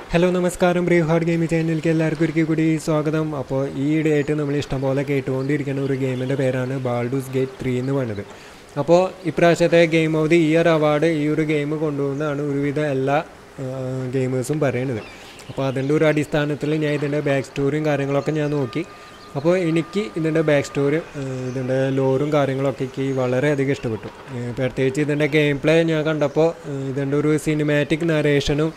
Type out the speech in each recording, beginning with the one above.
hello നമസ്കാരം ബ്രീവ് hard gaming ചാനലിലേക്ക് എല്ലാവർക്കും ഒരിക്കൽ കൂടി സ്വാഗതം അപ്പോൾ ഈ ഇടയായിട്ട് നമ്മൾ ഇഷ്ടംപോലെ കേട്ടുകൊണ്ടിരിക്കുന്ന ഒരു ഗെയിമിൻ്റെ പേരാണ് ബാൾഡൂസ് ഗേറ്റ് ത്രീ എന്ന് പറയുന്നത് അപ്പോൾ ഇപ്രാവശ്യത്തെ game of the year award ഈ ഒരു ഗെയിം കൊണ്ടുപോകുന്നതാണ് ഒരുവിധ എല്ലാ ഗെയിമേഴ്സും പറയുന്നത് അപ്പോൾ അതിൻ്റെ ഒരു അടിസ്ഥാനത്തിൽ ഞാൻ ഇതിൻ്റെ ബാക്ക് സ്റ്റോറിയും കാര്യങ്ങളൊക്കെ ഞാൻ നോക്കി അപ്പോൾ എനിക്ക് ഇതിൻ്റെ ബാക്ക് സ്റ്റോറിയും ഇതിൻ്റെ ലോറും കാര്യങ്ങളൊക്കെ എനിക്ക് വളരെയധികം ഇഷ്ടപ്പെട്ടു ഏഹ് പ്രത്യേകിച്ച് ഇതിൻ്റെ ഗെയിം പ്ലേ ഞാൻ കണ്ടപ്പോൾ ഏഹ് ഇതിൻ്റെ ഒരു സിനിമാറ്റിക് നരേഷനും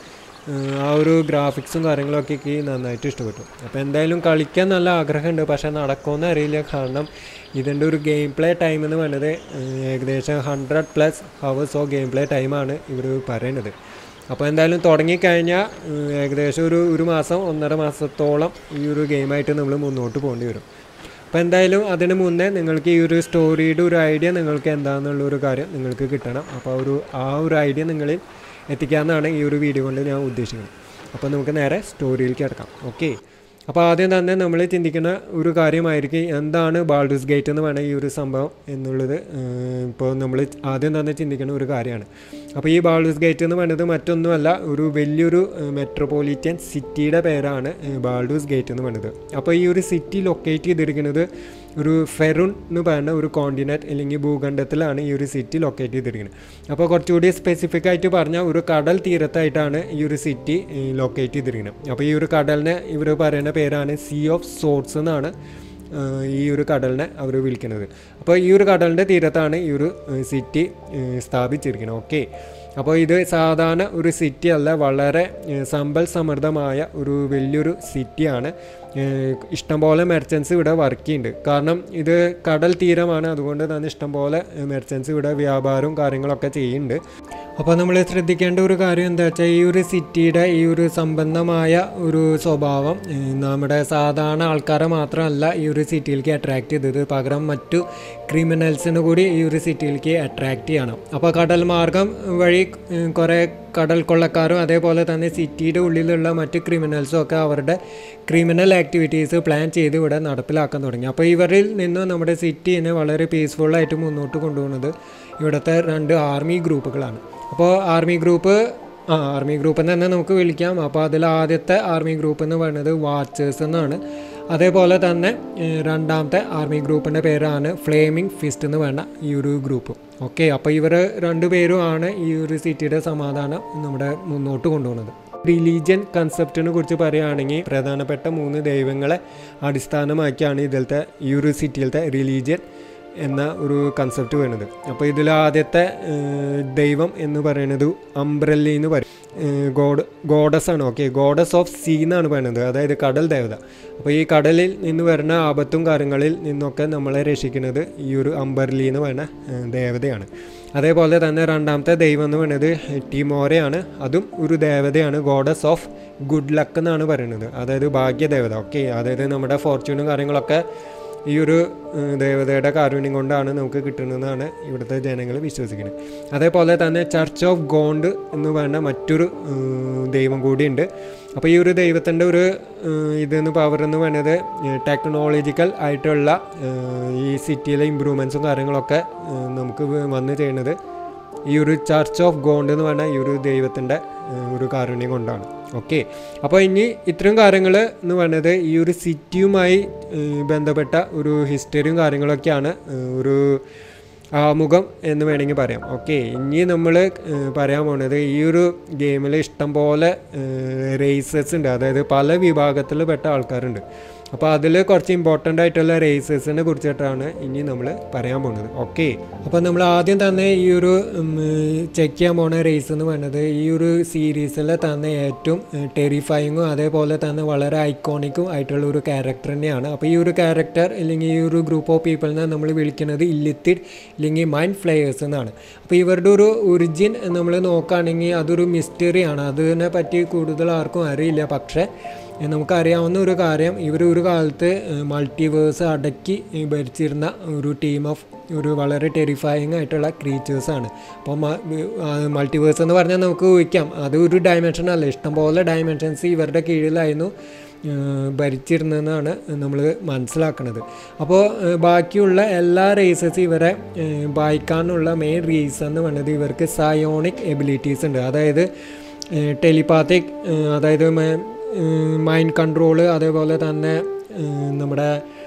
ആ ഒരു ഗ്രാഫിക്സും കാര്യങ്ങളൊക്കെ എനിക്ക് നന്നായിട്ട് ഇഷ്ടപ്പെട്ടു അപ്പോൾ എന്തായാലും കളിക്കാൻ നല്ല ആഗ്രഹമുണ്ട് പക്ഷേ നടക്കുമെന്ന് അറിയില്ല കാരണം ഇതിൻ്റെ ഒരു ഗെയിം പ്ലേ ടൈം എന്ന് പറയുന്നത് ഏഹ് ഏകദേശം hundred plus hours of game play ടൈമാണ് ഇവർ പറയുന്നത് അപ്പോൾ എന്തായാലും തുടങ്ങിക്കഴിഞ്ഞാൽ ഏഹ് ഏകദേശം ഒരു ഒരു മാസം ഒന്നര മാസത്തോളം ഈ ഒരു ഗെയിമായിട്ട് നമ്മൾ മുന്നോട്ട് പോകേണ്ടി വരും അപ്പോൾ എന്തായാലും അതിന് മുന്നേ നിങ്ങൾക്ക് ഈ ഒരു സ്റ്റോറിയുടെ ഒരു ഐഡിയ നിങ്ങൾക്ക് എന്താണെന്നുള്ള ഒരു കാര്യം നിങ്ങൾക്ക് കിട്ടണം അപ്പോൾ ഒരു ആ ഒരു ഐഡിയ നിങ്ങളിൽ എത്തിക്കാമെന്നാണ് ഈ ഒരു വീഡിയോ കൊണ്ട് ഞാൻ ഉദ്ദേശിക്കുന്നത് അപ്പോൾ നമുക്ക് നേരെ സ്റ്റോറിയിലേക്ക് കിടക്കാം ഓക്കെ അപ്പോൾ ആദ്യം തന്നെ നമ്മൾ ചിന്തിക്കുന്ന ഒരു കാര്യമായിരിക്കും എന്താണ് ബാൾഡൂസ് ഗേറ്റ് എന്ന് പറയുന്ന ഈ ഒരു സംഭവം എന്നുള്ളത് ഏഹ് ഇപ്പോൾ നമ്മൾ ആദ്യം തന്നെ ചിന്തിക്കുന്ന ഒരു കാര്യമാണ് അപ്പോൾ ഈ ബാൾഡൂസ് ഗേറ്റ് എന്ന് പറയുന്നത് മറ്റൊന്നുമല്ല ഒരു വലിയൊരു മെട്രോപൊളിറ്റൻ സിറ്റിയുടെ പേരാണ് ഏഹ് ബാൾഡൂസ് ഗേറ്റ് എന്ന് പറയുന്നത് അപ്പോൾ ഈ ഒരു സിറ്റി ലൊക്കേറ്റ് ചെയ്തിരിക്കുന്നത് ഒരു ഫെറുൺ എന്ന് പറയുന്ന ഒരു കോണ്ടിനെൻറ്റ് അല്ലെങ്കിൽ ഭൂഖണ്ഡത്തിലാണ് ഈ ഒരു സിറ്റി ലൊക്കേറ്റ് ചെയ്തിരിക്കുന്നത് അപ്പോൾ കുറച്ചുകൂടി സ്പെസിഫിക് ആയിട്ട് പറഞ്ഞാൽ ഒരു കടൽ തീരത്തായിട്ടാണ് ഈ ഒരു സിറ്റി ലൊക്കേറ്റ് ചെയ്തിരിക്കുന്നത് അപ്പോൾ ഈ ഒരു കടലിനെ ഇവർ പറയുന്ന പേരാണ് സീ ഓഫ് സോർട്സ് എന്നാണ് ഏഹ് ഈ ഒരു കടലിനെ അവർ വിളിക്കുന്നത് അപ്പോൾ ഈ ഒരു കടലിൻ്റെ തീരത്താണ് ഈ ഒരു ഏഹ് സിറ്റി ഏഹ് സ്ഥാപിച്ചിരിക്കുന്നത് ഓക്കെ അപ്പോൾ ഇത് സാധാരണ ഒരു സിറ്റി അല്ല വളരെ ഏഹ് സമ്പൽ സമൃദ്ധമായ ഒരു വലിയൊരു സിറ്റിയാണ് ഏഹ് ഇഷ്ടംപോലെ മെർച്ചൻസ് ഇവിടെ വർക്ക് ചെയ്യുന്നുണ്ട് കാരണം ഇത് കടൽ തീരമാണ് അതുകൊണ്ട് തന്നെ ഇഷ്ടംപോലെ മെർച്ചൻസ് ഇവിടെ വ്യാപാരവും കാര്യങ്ങളൊക്കെ ചെയ്യുന്നുണ്ട് അപ്പോൾ നമ്മൾ ശ്രദ്ധിക്കേണ്ട ഒരു കാര്യം എന്താ വെച്ചാൽ ഈ ഒരു സിറ്റിയുടെ ഈ ഒരു സമ്പന്നമായ ഒരു സ്വഭാവം ഏഹ് നമ്മുടെ സാധാരണ ആൾക്കാരെ മാത്രമല്ല ഈ ഒരു സിറ്റിയിലേക്ക് അട്രാക്റ്റ് ചെയ്തത് പകരം മറ്റു ക്രിമിനൽസിന് കൂടി ഈ ഒരു സിറ്റിയിലേക്ക് അട്രാക്റ്റ് ചെയ്യണം അപ്പോൾ കടൽ മാർഗം വഴി ഏഹ് കുറേ കടൽ കൊള്ളക്കാരും അതേപോലെ തന്നെ സിറ്റിയുടെ ഉള്ളിലുള്ള മറ്റ് ക്രിമിനൽസും ഒക്കെ അവരുടെ ക്രിമിനൽ ആക്ടിവിറ്റീസ് പ്ലാൻ ചെയ്ത് ഇവിടെ നടപ്പിലാക്കാൻ തുടങ്ങി അപ്പോൾ ഇവരിൽ നിന്ന് നമ്മുടെ സിറ്റിനെ വളരെ പീസ്ഫുള്ളായിട്ട് മുന്നോട്ട് കൊണ്ടുപോകുന്നത് ഇവിടുത്തെ രണ്ട് ആർമി ഗ്രൂപ്പുകളാണ് അപ്പോൾ ആർമി ഗ്രൂപ്പ് ആ ആർമി ഗ്രൂപ്പ് എന്ന് തന്നെ നമുക്ക് വിളിക്കാം അപ്പോൾ അതിൽ ആദ്യത്തെ ആർമി ഗ്രൂപ്പ് എന്ന് പറയുന്നത് വാച്ചേഴ്സ് എന്നാണ് അതേപോലെ തന്നെ ഏഹ്, രണ്ടാമത്തെ ആർമി ഗ്രൂപ്പിൻ്റെ പേരാണ് ഫ്ലേമിംഗ് ഫിസ്റ്റ് എന്ന് വേണ്ട ഈ ഒരു ഗ്രൂപ്പ് ഓക്കെ അപ്പോൾ ഇവർ രണ്ടുപേരുമാണ് ഈ ഒരു സിറ്റിയുടെ സമാധാനം നമ്മുടെ മുന്നോട്ട് കൊണ്ടുപോകുന്നത് റിലീജിയൻ കൺസെപ്റ്റിനെ കുറിച്ച് പറയുകയാണെങ്കിൽ പ്രധാനപ്പെട്ട മൂന്ന് ദൈവങ്ങളെ അടിസ്ഥാനമാക്കിയാണ് ഇതിലത്തെ ഈ ഒരു സിറ്റിയിലത്തെ റിലീജിയൻ എന്ന ഒരു കൺസെപ്റ്റ് വരുന്നത് അപ്പോൾ ഇതിൽ ആദ്യത്തെ ഏഹ്, ദൈവം എന്ന് പറയുന്നത് അംബ്രല്ലി എന്ന് പറയും ഗോഡ് ഗോഡസ് ആണ് ഓക്കെ ഗോഡസ് ഓഫ് സീ എന്നാണ് പറയുന്നത് അതായത് കടൽ ദേവത അപ്പോൾ ഈ കടലിൽ നിന്ന് വരുന്ന ആപത്തും കാര്യങ്ങളിൽ നിന്നൊക്കെ നമ്മളെ രക്ഷിക്കുന്നത് ഈ ഒരു അംബർലി എന്ന് പറയുന്ന ഏഹ്, ദേവതയാണ് അതേപോലെ തന്നെ രണ്ടാമത്തെ ദൈവം എന്ന് പറയുന്നത് ടിമോരയാണ് അതും ഒരു ദേവതയാണ് ഗോഡസ് ഓഫ് ഗുഡ് ലക്ക് എന്നാണ് പറയുന്നത് അതായത് ഭാഗ്യദേവത ഓക്കെ അതായത് നമ്മുടെ ഫോർച്യൂണും കാര്യങ്ങളൊക്കെ ഈ ഒരു ഏഹ്, ദേവതയുടെ കാരുണ്യം കൊണ്ടാണ് നമുക്ക് കിട്ടുന്നതെന്നാണ് ഇവിടുത്തെ ജനങ്ങൾ വിശ്വസിക്കുന്നത് അതേപോലെ തന്നെ ചർച്ച് ഓഫ് ഗോണ്ട് എന്ന് പറയുന്ന മറ്റൊരു ഏഹ്, ദൈവം കൂടിയുണ്ട് അപ്പോൾ ഈ ഒരു ദൈവത്തിൻ്റെ ഒരു ഏഹ്, ഇതെന്ന് പവർ എന്ന് പറയുന്നത് ടെക്നോളജിക്കൽ ആയിട്ടുള്ള ഏഹ്, ഈ സിറ്റിയിലെ ഇമ്പ്രൂവ്മെൻറ്റ്സും കാര്യങ്ങളൊക്കെ ഏഹ്, നമുക്ക് വന്ന് ചെയ്യുന്നത് ഈ ഒരു ചർച്ച് ഓഫ് ഗോണ്ട് എന്ന് പറഞ്ഞ ഈ ഒരു ദൈവത്തിൻ്റെ ഏഹ്, ഒരു കാരുണ്യം കൊണ്ടാണ് ഓക്കെ അപ്പോൾ ഇനി ഇത്രയും കാര്യങ്ങൾ എന്ന് പറയുന്നത് ഈ ഒരു സിറ്റിയുമായി ഏഹ്, ബന്ധപ്പെട്ട ഒരു ഹിസ്റ്ററിയും കാര്യങ്ങളൊക്കെയാണ് ഏഹ്, ഒരു ആമുഖം എന്ന് വേണമെങ്കിൽ പറയാം ഓക്കെ ഇനി നമ്മൾ പറയാൻ പോകുന്നത് ഈ ഒരു ഗെയിമിൽ ഇഷ്ടം പോലെ റേസസ് ഉണ്ട് അതായത് പല വിഭാഗത്തിൽ പെട്ട ആൾക്കാരുണ്ട് അപ്പോൾ അതിൽ കുറച്ച് ഇമ്പോർട്ടൻ്റ് ആയിട്ടുള്ള റേസസിനെ കുറിച്ചിട്ടാണ് ഇനി നമ്മൾ പറയാൻ പോകുന്നത് ഓക്കെ അപ്പോൾ നമ്മൾ ആദ്യം തന്നെ ഈ ഒരു ചെക്ക് ചെയ്യാൻ പോണ റേസ് എന്ന് പറയുന്നത് ഈ ഒരു സീരീസിൽ തന്നെ ഏറ്റവും ടെറിഫൈങ്ങും അതേപോലെ തന്നെ വളരെ ഐക്കോണിക്കും ആയിട്ടുള്ള ഒരു ക്യാരക്ടർ തന്നെയാണ് അപ്പോൾ ഈ ഒരു ക്യാരക്ടർ അല്ലെങ്കിൽ ഈ ഒരു ഗ്രൂപ്പ് ഓഫ് പീപ്പിളിനെ നമ്മൾ വിളിക്കുന്നത് ഇല്ലിത്തിഡ് അല്ലെങ്കിൽ മൈൻഡ് ഫ്ലെയേഴ്സ് എന്നാണ് അപ്പോൾ ഇവരുടെ ഒരു ഒറിജിൻ നമ്മൾ നോക്കുകയാണെങ്കിൽ അതൊരു മിസ്റ്ററിയാണ് അതിനെ പറ്റി കൂടുതൽ ആർക്കും അറിയില്ല പക്ഷേ ഏഹ് നമുക്കറിയാവുന്ന ഒരു കാര്യം ഇവർ ഒരു കാലത്ത് മൾട്ടിവേഴ്സ് അടക്കി ഏഹ് ഭരിച്ചിരുന്ന ഒരു ടീം ഓഫ് ഒരു വളരെ ടെറിഫയിങ് ആയിട്ടുള്ള ക്രീച്ചേഴ്സാണ് അപ്പോൾ മൾട്ടിവേഴ്സ് എന്ന് പറഞ്ഞാൽ നമുക്ക് ഊഹിക്കാം അത് ഒരു ഡയമെൻഷൻ അല്ല ഇഷ്ടംപോലെ ഡയമെൻഷൻസ് ഇവരുടെ കീഴിലായിരുന്നു ഏഹ് ഭരിച്ചിരുന്നതെന്നാണ് നമ്മൾ മനസ്സിലാക്കുന്നത് അപ്പോൾ ഏഹ് ബാക്കിയുള്ള എല്ലാ റേസസ് ഇവരെ ഏഹ് വായിക്കാനുള്ള മെയിൻ റീസൺ എന്ന് പറയുന്നത് ഇവർക്ക് സയോണിക് എബിലിറ്റീസ് ഉണ്ട് അതായത് ടെലിപാത്തിക് അതായത് മൈൻഡ് കൺട്രോള് അതേപോലെ തന്നെ നമ്മുടെ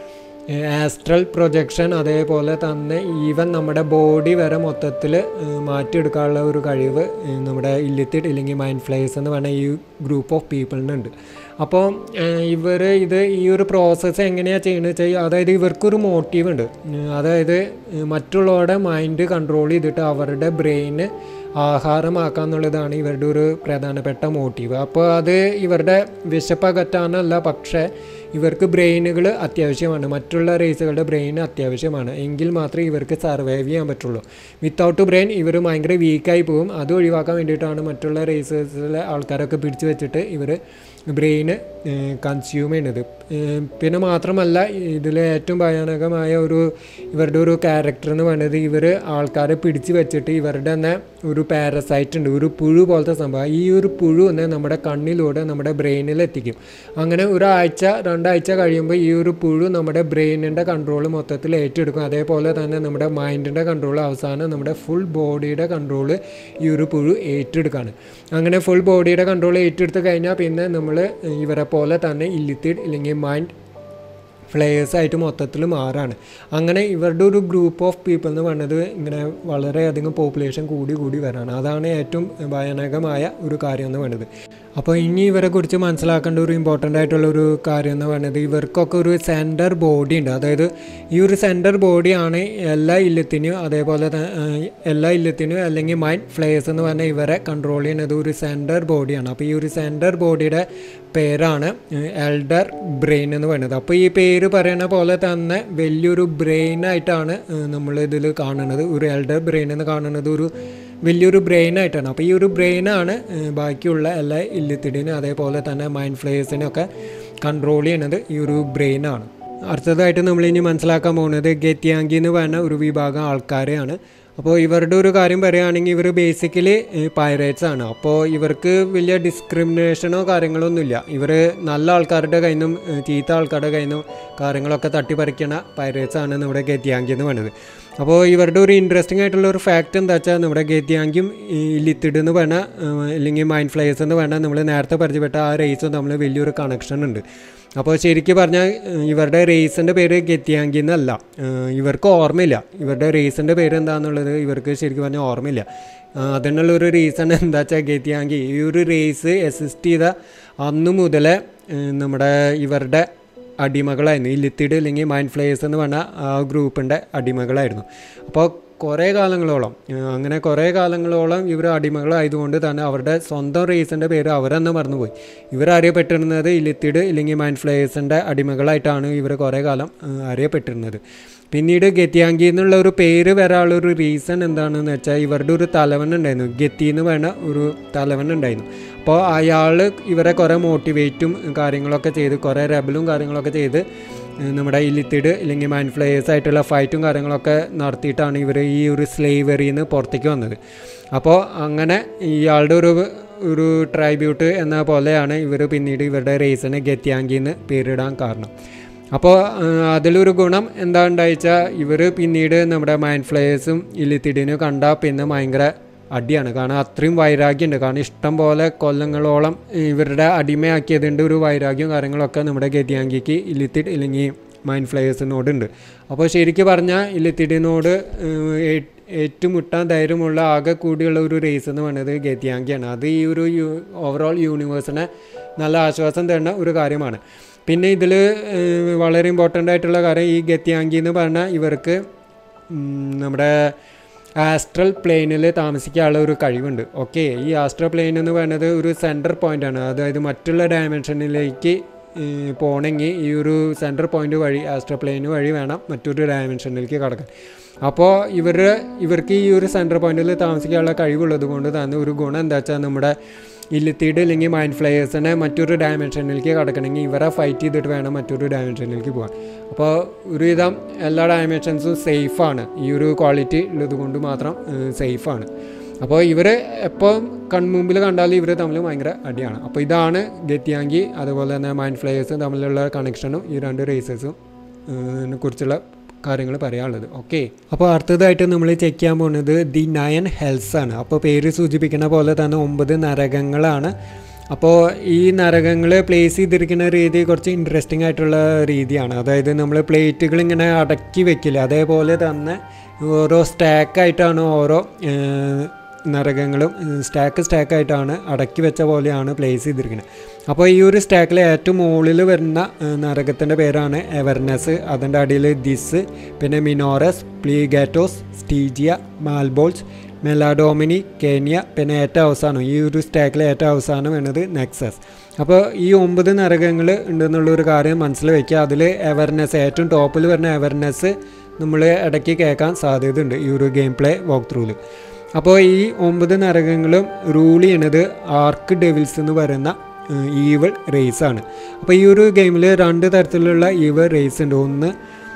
ആസ്ട്രൽ പ്രൊജക്ഷൻ അതേപോലെ തന്നെ ഈവൻ നമ്മുടെ ബോഡി വരെ മൊത്തത്തിൽ മാറ്റിയെടുക്കാനുള്ള ഒരു കഴിവ് നമ്മുടെ ഇല്ലിത്തിഡ് ഇല്ലെങ്കിൽ മൈൻഡ് ഫ്ലേസ് എന്ന് പറഞ്ഞ ഈ ഗ്രൂപ്പ് ഓഫ് പീപ്പിളിനുണ്ട് അപ്പോൾ ഇവർ ഇത് ഈ ഒരു പ്രോസസ്സ് എങ്ങനെയാണ് ചെയ്യുന്നത് വെച്ചാൽ അതായത് ഇവർക്കൊരു മോട്ടീവ് ഉണ്ട് അതായത് മറ്റുള്ളവരുടെ മൈൻഡ് കൺട്രോൾ ചെയ്തിട്ട് അവരുടെ ബ്രെയിന് ആഹാരമാക്കുക എന്നുള്ളതാണ് ഇവരുടെ ഒരു പ്രധാനപ്പെട്ട മോട്ടീവ് അപ്പോൾ അത് ഇവരുടെ വിശപ്പകറ്റാനല്ല പക്ഷേ ഇവർക്ക് ബ്രെയിനുകൾ അത്യാവശ്യമാണ് മറ്റുള്ള റേസുകളുടെ ബ്രെയിൻ അത്യാവശ്യമാണ് എങ്കിൽ മാത്രമേ ഇവർക്ക് സർവൈവ് ചെയ്യാൻ പറ്റുള്ളൂ വിത്തൗട്ട് ബ്രെയിൻ ഇവർ ഭയങ്കര വീക്കായി പോകും അത് ഒഴിവാക്കാൻ വേണ്ടിയിട്ടാണ് മറ്റുള്ള റേസസിലെ ആൾക്കാരൊക്കെ പിടിച്ചു വെച്ചിട്ട് ഇവർ ബ്രെയിന് കൺസ്യൂം ചെയ്യുന്നത് പിന്നെ മാത്രമല്ല ഇതിൽ ഏറ്റവും ഭയാനകമായ ഒരു ഇവരുടെ ഒരു ക്യാരക്ടർ എന്ന് പറയുന്നത് ഇവർ ആൾക്കാരെ പിടിച്ചു വെച്ചിട്ട് ഇവരുടെ തന്നെ ഒരു പാരസൈറ്റ് ഉണ്ട് ഒരു പുഴു പോലത്തെ സംഭവം ഈ ഒരു പുഴു തന്നെ നമ്മുടെ കണ്ണിലൂടെ നമ്മുടെ ബ്രെയിനിൽ എത്തിക്കും അങ്ങനെ ഒരാഴ്ച രണ്ടാഴ്ച കഴിയുമ്പോൾ ഈ ഒരു പുഴു നമ്മുടെ ബ്രെയിനിൻ്റെ കൺട്രോൾ മൊത്തത്തിൽ ഏറ്റെടുക്കും അതേപോലെ തന്നെ നമ്മുടെ മൈൻഡിൻ്റെ കൺട്രോൾ അവസാനം നമ്മുടെ ഫുൾ ബോഡിയുടെ കൺട്രോൾ ഈ ഒരു പുഴു ഏറ്റെടുക്കുകയാണ് അങ്ങനെ ഫുൾ ബോഡിയുടെ കൺട്രോൾ ഏറ്റെടുത്ത് കഴിഞ്ഞാൽ പിന്നെ നമ്മൾ ഇവരെ പോലെ തന്നെ ഇല്ലിത്തിഡ് ഇല്ലെങ്കിൽ മൈൻഡ് ഫ്ലേയേഴ്സായിട്ട് മൊത്തത്തിൽ മാറാണ് അങ്ങനെ ഇവരുടെ ഒരു ഗ്രൂപ്പ് ഓഫ് പീപ്പിൾ എന്ന് പറയുന്നത് ഇങ്ങനെ വളരെയധികം പോപ്പുലേഷൻ കൂടി കൂടി വരാണ് അതാണ് ഏറ്റവും ഭയാനകമായ ഒരു കാര്യം എന്ന് പറയുന്നത് അപ്പോൾ ഇനി ഇവരെ കുറിച്ച് മനസ്സിലാക്കേണ്ട ഒരു ഇമ്പോർട്ടൻ്റ് ആയിട്ടുള്ള ഒരു കാര്യം എന്ന് പറയുന്നത് ഇവർക്കൊക്കെ ഒരു സെൻറ്റർ ബോഡി ഉണ്ട് അതായത് ഈ ഒരു സെൻറ്റർ ബോഡിയാണ് എല്ലാ ഇല്ലത്തിനും അതേപോലെ എല്ലാ ഇല്ലത്തിനും അല്ലെങ്കിൽ മൈൻഡ് ഫ്ലേയേഴ്സ് എന്ന് പറഞ്ഞാൽ ഇവരെ കൺട്രോൾ ചെയ്യുന്നത് ഒരു സെൻറ്റർ ബോഡിയാണ് അപ്പോൾ ഈ ഒരു സെൻറ്റർ ബോഡിയുടെ പേരാണ് എൽഡർ ബ്രെയിൻ എന്ന് പറയുന്നത് അപ്പോൾ ഈ പേര് പറയുന്ന പോലെ തന്നെ വലിയൊരു ബ്രെയിനായിട്ടാണ് നമ്മൾ ഇതിൽ കാണുന്നത് ഒരു എൽഡർ ബ്രെയിൻ എന്ന് കാണുന്നത് ഒരു വലിയൊരു ബ്രെയിനായിട്ടാണ് അപ്പോൾ ഈ ഒരു ബ്രെയിനാണ് ബാക്കിയുള്ള എല്ലാ ഇല്ലിത്തിടിനും അതേപോലെ തന്നെ മൈൻഡ് ഫ്ലേയേഴ്സിനൊക്കെ കൺട്രോൾ ചെയ്യുന്നത് ഈ ഒരു ബ്രെയിനാണ് അടുത്തതായിട്ട് നമ്മൾ ഇനി മനസ്സിലാക്കാൻ പോകുന്നത് ഗെറ്റിയാങ്കി എന്ന് പറഞ്ഞ ഒരു വിഭാഗം ആൾക്കാരെയാണ് അപ്പോൾ ഇവരുടെ ഒരു കാര്യം പറയുകയാണെങ്കിൽ ഇവർ ബേസിക്കലി പൈറേറ്റ്സ് ആണ് അപ്പോൾ ഇവർക്ക് വലിയ ഡിസ്ക്രിമിനേഷനോ കാര്യങ്ങളൊന്നുമില്ല ഇവർ നല്ല ആൾക്കാരുടെ കയ്യിൽ നിന്നും ചീത്ത ആൾക്കാരുടെ കയ്യിൽ നിന്നും കാര്യങ്ങളൊക്കെ തട്ടിപ്പറിക്കണ പൈറേറ്റ്സ് ആണ് നമ്മുടെ ഗെറ്റിയാങ്കി എന്ന് പറയുന്നത് അപ്പോൾ ഇവരുടെ ഒരു ഇൻട്രസ്റ്റിംഗ് ആയിട്ടുള്ള ഒരു ഫാക്റ്റ് എന്താ വെച്ചാൽ നമ്മുടെ ഗെറ്റിയാങ്കും ലിത്തിഡ് എന്ന് പറഞ്ഞ അല്ലെങ്കിൽ മൈൻഡ് ഫ്ലൈസ് എന്ന് പറഞ്ഞാൽ നമ്മൾ നേരത്തെ പരിചയപ്പെട്ട ആ റേസും തമ്മിൽ വലിയൊരു കണക്ഷൻ ഉണ്ട് അപ്പോൾ ശരിക്കും പറഞ്ഞാൽ ഇവരുടെ റേസിൻ്റെ പേര് ഗെറ്റിയാങ്കി എന്നല്ല ഇവർക്ക് ഓർമ്മയില്ല ഇവരുടെ റേസിൻ്റെ പേര് എന്താണെന്നുള്ളത് ഇവർക്ക് ശരിക്കും പറഞ്ഞാൽ ഓർമ്മയില്ല അതിനുള്ളൊരു റീസൺ എന്താ വെച്ചാൽ ഗെറ്റിയാങ്കി ഈ ഒരു റേസ് അസിസ്റ്റ് ചെയ്ത അന്നു മുതലേ നമ്മുടെ ഇവരുടെ അടിമകളായിരുന്നു ഈ ലിത്തിഡ് അല്ലെങ്കിൽ മൈൻഡ് ഫ്ലേയേഴ്സ് എന്ന് പറഞ്ഞ ആ ഗ്രൂപ്പിൻ്റെ അടിമകളായിരുന്നു അപ്പോൾ കുറേ കാലങ്ങളോളം അങ്ങനെ കുറേ കാലങ്ങളോളം ഇവർ അടിമകളായതുകൊണ്ട് തന്നെ അവരുടെ സ്വന്തം റേസിൻ്റെ പേര് അവരെന്നെ മറന്നുപോയി ഇവർ അറിയപ്പെട്ടിരുന്നത് ഇലിത്തിഡ് ഇല്ലെങ്കിൽ മൈൻഡ് ഫ്ലേയേഴ്സിൻ്റെ അടിമകളായിട്ടാണ് ഇവർ കുറേ കാലം അറിയപ്പെട്ടിരുന്നത് പിന്നീട് ഗത്തിയാങ്കി എന്നുള്ള ഒരു പേര് വരാനുള്ളൊരു റീസൺ എന്താണെന്ന് വെച്ചാൽ ഇവരുടെ ഒരു തലവൻ ഉണ്ടായിരുന്നു ഗത്തി എന്ന് പറയുന്ന ഒരു തലവൻ ഉണ്ടായിരുന്നു അപ്പോൾ അയാൾ ഇവരെ കുറേ മോട്ടിവേറ്റും കാര്യങ്ങളൊക്കെ ചെയ്ത് കുറേ റെബലും കാര്യങ്ങളൊക്കെ ചെയ്ത് നമ്മുടെ ഇലിത്തിഡ് ഇല്ലെങ്കിൽ മൈൻഡ് ഫ്ലേയേഴ്സ് ആയിട്ടുള്ള ഫൈറ്റും കാര്യങ്ങളൊക്കെ നടത്തിയിട്ടാണ് ഇവർ ഈ ഒരു സ്ലേവറിയിൽ നിന്ന് പുറത്തേക്ക് വന്നത് അപ്പോൾ അങ്ങനെ ഇയാളുടെ ഒരു ഒരു ട്രൈബ്യൂട്ട് എന്ന പോലെയാണ് ഇവർ പിന്നീട് ഇവരുടെ റേസിന് ഗത്യാങ്കി എന്ന് പേരിടാൻ കാരണം അപ്പോൾ അതിലൊരു ഗുണം എന്താ ഉണ്ടായിച്ചാൽ ഇവർ പിന്നീട് നമ്മുടെ മൈൻഡ് ഫ്ലേയേഴ്സും ഇലിത്തിഡിനും കണ്ടാൽ പിന്നെ ഭയങ്കര അടിയാണ് കാരണം അത്രയും വൈരാഗ്യമുണ്ട് കാരണം ഇഷ്ടം പോലെ കൊല്ലങ്ങളോളം ഇവരുടെ അടിമയാക്കിയതുണ്ട് ഒരു വൈരാഗ്യവും കാര്യങ്ങളൊക്കെ നമ്മുടെ ഗതിയാങ്കിക്ക് ഇലിത്തിഡ് ഇല്ലെങ്കിൽ മൈൻഡ് ഫ്ലേയേഴ്സിനോടുണ്ട് അപ്പോൾ ശരിക്കും പറഞ്ഞാൽ ഇലിത്തിഡിനോട് ഏറ്റുമുട്ടാൻ ധൈര്യമുള്ള ആകെ കൂടിയുള്ള ഒരു റേസ് എന്ന് പറയുന്നത് ഗതിയാങ്കിയാണ് അത് ഈ ഒരു ഓവറോൾ യൂണിവേഴ്സിനെ നല്ല ആശ്വാസം തരുന്ന ഒരു കാര്യമാണ് പിന്നെ ഇതിൽ വളരെ ഇമ്പോർട്ടൻ്റ് ആയിട്ടുള്ള കാര്യം ഈ ഗത്യാങ്കി എന്ന് പറഞ്ഞാൽ ഇവർക്ക് നമ്മുടെ ആസ്ട്രൽ പ്ലെയിനിൽ താമസിക്കാനുള്ള ഒരു കഴിവുണ്ട് ഓക്കെ ഈ ആസ്ട്രൽ പ്ലെയിൻ എന്ന് പറയുന്നത് ഒരു സെൻറ്റർ പോയിൻ്റാണ് അതായത് മറ്റുള്ള ഡയമെൻഷനിലേക്ക് പോകണമെങ്കിൽ ഈ ഒരു സെൻറ്റർ പോയിൻ്റ് വഴി ആസ്ട്രൽ പ്ലെയിൻ വഴി വേണം മറ്റൊരു ഡയമെൻഷനിലേക്ക് കടക്കാൻ അപ്പോൾ ഇവർ ഇവർക്ക് ഈ ഒരു സെൻറ്റർ പോയിന്റിൽ താമസിക്കാനുള്ള കഴിവുള്ളത് കൊണ്ട് തന്നെ ഒരു ഗുണം എന്താ വെച്ചാൽ നമ്മുടെ ഇല്ലിത്തീഡ് അല്ലെങ്കിൽ മൈൻഡ് ഫ്ലയേഴ്സിനെ മറ്റൊരു ഡയമെൻഷനിലേക്ക് കടക്കണമെങ്കിൽ ഇവരെ ഫൈറ്റ് ചെയ്തിട്ട് വേണം മറ്റൊരു ഡയമെൻഷനിലേക്ക് പോകാൻ അപ്പോൾ ഒരുവിധം എല്ലാ ഡയമെൻഷൻസും സേഫാണ് ഈ ഒരു ക്വാളിറ്റി ഉള്ളത് കൊണ്ട് മാത്രം സേഫാണ് അപ്പോൾ ഇവർ എപ്പോൾ കൺമുമ്പിൽ കണ്ടാലും ഇവർ തമ്മിൽ ഭയങ്കര അടിയാണ് അപ്പോൾ ഇതാണ് ഗത്യാങ്കി അതുപോലെ തന്നെ മൈൻഡ് ഫ്ലയേഴ്സും തമ്മിലുള്ള കണക്ഷനും ഈ രണ്ട് റേസസും കുറിച്ചുള്ള കാര്യങ്ങൾ പറയാനുള്ളത് ഓക്കെ അപ്പോൾ അടുത്തതായിട്ട് നമ്മൾ ചെക്ക് ചെയ്യാൻ പോകുന്നത് ദി നയൻ ഹെൽസ് ആണ് അപ്പോൾ പേര് സൂചിപ്പിക്കുന്ന പോലെ തന്നെ ഒമ്പത് നരകങ്ങളാണ് അപ്പോൾ ഈ നരകങ്ങൾ പ്ലേസ് ചെയ്തിരിക്കുന്ന രീതി കുറച്ച് ഇൻട്രസ്റ്റിംഗ് ആയിട്ടുള്ള രീതിയാണ് അതായത് നമ്മൾ പ്ലേറ്റുകൾ ഇങ്ങനെ അടക്കി വെക്കില്ല അതേപോലെ തന്നെ ഓരോ സ്റ്റാക്കായിട്ടാണ് ഓരോ ഏഹ്, നരകങ്ങളും സ്റ്റാക്ക് സ്റ്റാക്കായിട്ടാണ് അടക്കി വെച്ച പോലെയാണ് പ്ലേസ് ചെയ്തിരിക്കുന്നത് അപ്പോൾ ഈ ഒരു സ്റ്റാക്കിൽ ഏറ്റവും മുകളിൽ വരുന്ന നരകത്തിൻ്റെ പേരാണ് എവർനെസ് അതിൻ്റെ അടിയിൽ ദിസ് പിന്നെ മിനോറസ് പ്ലീഗാറ്റോസ് സ്റ്റീജിയ മാൽബോൾസ് മെലാഡോമിനി കേനിയ പിന്നെ ഏറ്റവും അവസാനം ഈ ഒരു സ്റ്റാക്കിലെ ഏറ്റവും അവസാനം വേണ്ടത് നെക്സസ് അപ്പോൾ ഈ ഒമ്പത് നരകങ്ങൾ ഉണ്ടെന്നുള്ളൊരു കാര്യം മനസ്സിൽ വയ്ക്കുക അതിൽ എവർനെസ് ഏറ്റവും ടോപ്പിൽ വരുന്ന എവർനെസ് നമ്മൾ ഇടയ്ക്ക് കേൾക്കാൻ സാധ്യതയുണ്ട് ഈ ഒരു ഗെയിം പ്ലേ വാക്ക് ത്രൂവിൽ അപ്പോൾ ഈ ഒമ്പത് നരകങ്ങളും റൂൾ ചെയ്യണത് ആർക്ക് ഡെവിൽസ് എന്ന് പറയുന്ന ഈവൾ റേസ് ആണ് അപ്പോൾ ഈ ഒരു ഗെയിമിൽ രണ്ട് തരത്തിലുള്ള ഈവൾ റേസ് ഉണ്ട് ഒന്ന്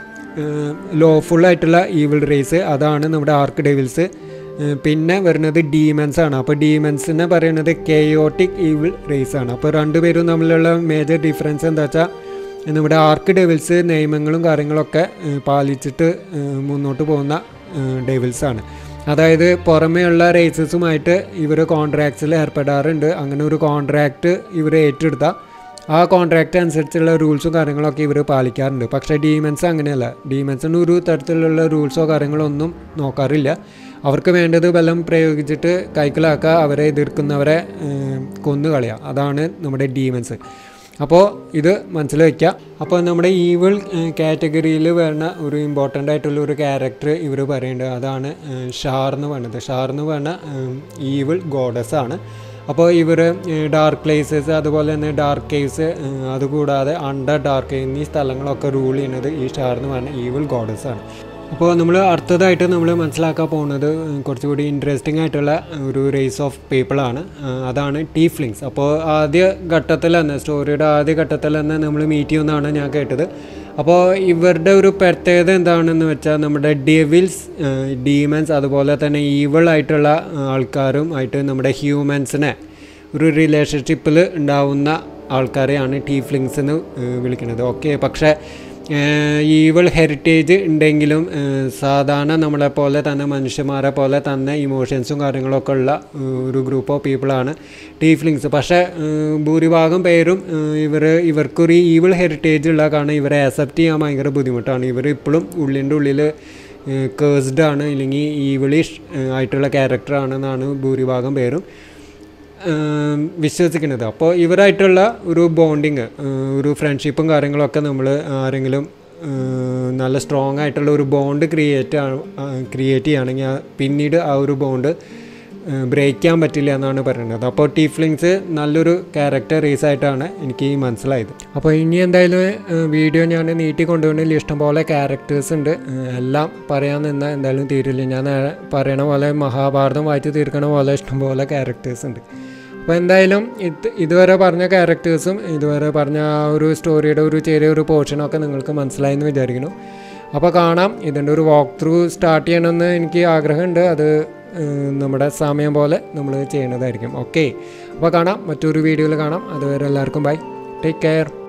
ലോഫുൾ ആയിട്ടുള്ള ഈവിൾ റേസ് അതാണ് നമ്മുടെ ആർക്ക് ഡെവിൽസ് ഏഹ് പിന്നെ വരുന്നത് ഡീമൻസ് ആണ് അപ്പോൾ ഡീമൻസിനെ പറയുന്നത് കെയോട്ടിക് ഈവിൾ റേസ് ആണ് അപ്പോൾ രണ്ടുപേരും തമ്മിലുള്ള മേജർ ഡിഫറൻസ് എന്താ വെച്ചാൽ നമ്മുടെ ആർക്ക് ഡെവിൽസ് നിയമങ്ങളും കാര്യങ്ങളൊക്കെ ഏഹ് പാലിച്ചിട്ട് ഏഹ് മുന്നോട്ട് പോകുന്ന ഡെവിൽസ് ആണ് അതായത് പുറമേയുള്ള റേസസുമായിട്ട് ഇവർ കോൺട്രാക്ട്സിൽ ഏർപ്പെടാറുണ്ട് അങ്ങനെ ഒരു കോൺട്രാക്റ്റ് ഇവർ ഏറ്റെടുത്താൽ ആ കോൺട്രാക്റ്റ് അനുസരിച്ചുള്ള റൂൾസും കാര്യങ്ങളൊക്കെ ഇവർ പാലിക്കാറുണ്ട് പക്ഷേ ഡീമൻസ് അങ്ങനെയല്ല ഡീമൻസിന് ഒരു തരത്തിലുള്ള റൂൾസോ കാര്യങ്ങളോ ഒന്നും നോക്കാറില്ല അവർക്ക് വേണ്ടത് ബലം പ്രയോഗിച്ചിട്ട് കൈക്കലാക്കുക അവരെ എതിർക്കുന്നവരെ ഏഹ്, കൊന്നു കളയുക അതാണ് നമ്മുടെ ഡീമൻസ് അപ്പോൾ ഇത് മനസ്സിൽ വയ്ക്കുക അപ്പോൾ നമ്മുടെ ഈവിൾ കാറ്റഗറിയിൽ വരുന്ന ഒരു ഇമ്പോർട്ടൻ്റ് ആയിട്ടുള്ള ഒരു ക്യാരക്ടർ ഇവർ പറയുന്നുണ്ട് അതാണ് ഏഹ്, ഷാർ എന്ന് പറയുന്നത് ഷാർ എന്ന് പറഞ്ഞ ഈവിൾ ഗോഡസ് ആണ് അപ്പോൾ ഇവർ ഡാർക്ക് പ്ലേസസ് അതുപോലെ തന്നെ ഡാർക്ക് കേവ്സ് അതുകൂടാതെ അണ്ടർ ഡാർക്ക് എന്നീ സ്ഥലങ്ങളൊക്കെ റൂൾ ചെയ്യുന്നത് ഈ ഷാർ എന്ന് പറഞ്ഞ ഈവിൾ ഗോഡസ് ആണ് അപ്പോൾ നമ്മൾ അടുത്തതായിട്ട് നമ്മൾ മനസ്സിലാക്കാൻ പോകുന്നത് ഉം, കുറച്ചുകൂടി ഇൻട്രസ്റ്റിംഗ് ആയിട്ടുള്ള ഒരു റേസ് ഓഫ് പീപ്പിളാണ് അതാണ് ടീഫ്ലിങ്സ് അപ്പോൾ ആദ്യ ഘട്ടത്തിൽ തന്നെ സ്റ്റോറിയുടെ ആദ്യ ഘട്ടത്തിൽ തന്നെ നമ്മൾ മീറ്റ് ചെയ്യുമെന്നാണ് ഞാൻ കേട്ടത് അപ്പോൾ ഇവരുടെ ഒരു പ്രത്യേകത എന്താണെന്ന് വെച്ചാൽ നമ്മുടെ ഡെവിൽസ് ഡീമൻസ് അതുപോലെ തന്നെ ഈവിൾ ആയിട്ടുള്ള ആ, ആൾക്കാരും ആയിട്ട് നമ്മുടെ ഹ്യൂമൻസിനെ ഒരു റിലേഷൻഷിപ്പിൽ ഉണ്ടാവുന്ന ആൾക്കാരെയാണ് ടീഫ്ലിങ്സ് എന്ന് ഏഹ്, വിളിക്കുന്നത് ഓക്കെ പക്ഷേ ഈവൾ ഹെറിറ്റേജ് ഉണ്ടെങ്കിലും ഏഹ്, സാധാരണ നമ്മളെ പോലെ തന്നെ മനുഷ്യന്മാരെ പോലെ തന്നെ ഇമോഷൻസും കാര്യങ്ങളൊക്കെ ഉള്ള ഏഹ്, ഒരു ഗ്രൂപ്പ് ഓഫ് പീപ്പിളാണ് ടീഫ്ലിങ്സ് പക്ഷേ ഏഹ്, ഭൂരിഭാഗം പേരും ഇവർ ഇവർക്കൊരു ഈവിൾ ഹെറിറ്റേജ് ഉള്ള കാരണം ഇവരെ അക്സെപ്റ്റ് ചെയ്യാൻ ഭയങ്കര ബുദ്ധിമുട്ടാണ് ഇവർ ഇപ്പോഴും ഉള്ളിൻ്റെ ഉള്ളിൽ കേഴ്സ്ഡ് ആണ് ഇല്ലെങ്കിൽ ഈവിളിഷ് ആയിട്ടുള്ള ക്യാരക്ടറാണെന്നാണ് ഭൂരിഭാഗം പേരും ഏം, വിശ്വസിക്കുന്നത് അപ്പോൾ ഇവരായിട്ടുള്ള ഒരു ബോണ്ടിങ് ഒരു ഫ്രണ്ട്ഷിപ്പും കാര്യങ്ങളൊക്കെ നമ്മൾ ആരെങ്കിലും ഏം, നല്ല സ്ട്രോങ് ആയിട്ടുള്ള ഒരു ബോണ്ട് ക്രിയേറ്റ് ക്രിയേറ്റ് ചെയ്യുകയാണെങ്കിൽ ആ- പിന്നീട് ആ ഒരു ബോണ്ട് ബ്രേക്ക് ചെയ്യാൻ പറ്റില്ല എന്നാണ് പറയുന്നത് അപ്പോൾ ടീഫ്ലിങ്സ് നല്ലൊരു ക്യാരക്ടർ റേസ് ആയിട്ടാണ് എനിക്ക് മനസ്സിലായത് അപ്പോൾ ഇനി എന്തായാലും ഏഹ്, വീഡിയോ ഞാൻ നീട്ടി കൊണ്ടുപോകണമെങ്കിൽ ഇഷ്ടംപോലെ ക്യാരക്ടേഴ്സ് ഉണ്ട് ഏഹ്, എല്ലാം പറയാൻ നിന്നാൽ എന്തായാലും തീരില്ല ഞാൻ നേരെ പറയണ പോലെ മഹാഭാരതം വായിച്ച് തീർക്കണ പോലെ ഇഷ്ടംപോലെ ക്യാരക്ടേഴ്സ് ഉണ്ട് അപ്പോൾ എന്തായാലും ഇത് ഇതുവരെ പറഞ്ഞ ക്യാരക്ടേഴ്സും ഇതുവരെ പറഞ്ഞ ആ ഒരു സ്റ്റോറിയുടെ ഒരു ചെറിയൊരു പോർഷനൊക്കെ നിങ്ങൾക്ക് മനസ്സിലായെന്ന് വിചാരിക്കുന്നു അപ്പോൾ കാണാം ഇതിൻ്റെ ഒരു വാക്ക് ത്രൂ സ്റ്റാർട്ട് ചെയ്യണമെന്ന് എനിക്ക് ആഗ്രഹമുണ്ട് അത് ഏഹ്, നമ്മുടെ സമയം പോലെ നമ്മൾ ചെയ്യണതായിരിക്കും ഓക്കെ അപ്പോൾ കാണാം മറ്റൊരു വീഡിയോയിൽ കാണാം അതുവരെ എല്ലാവർക്കും ബൈ ടേക്ക് കെയർ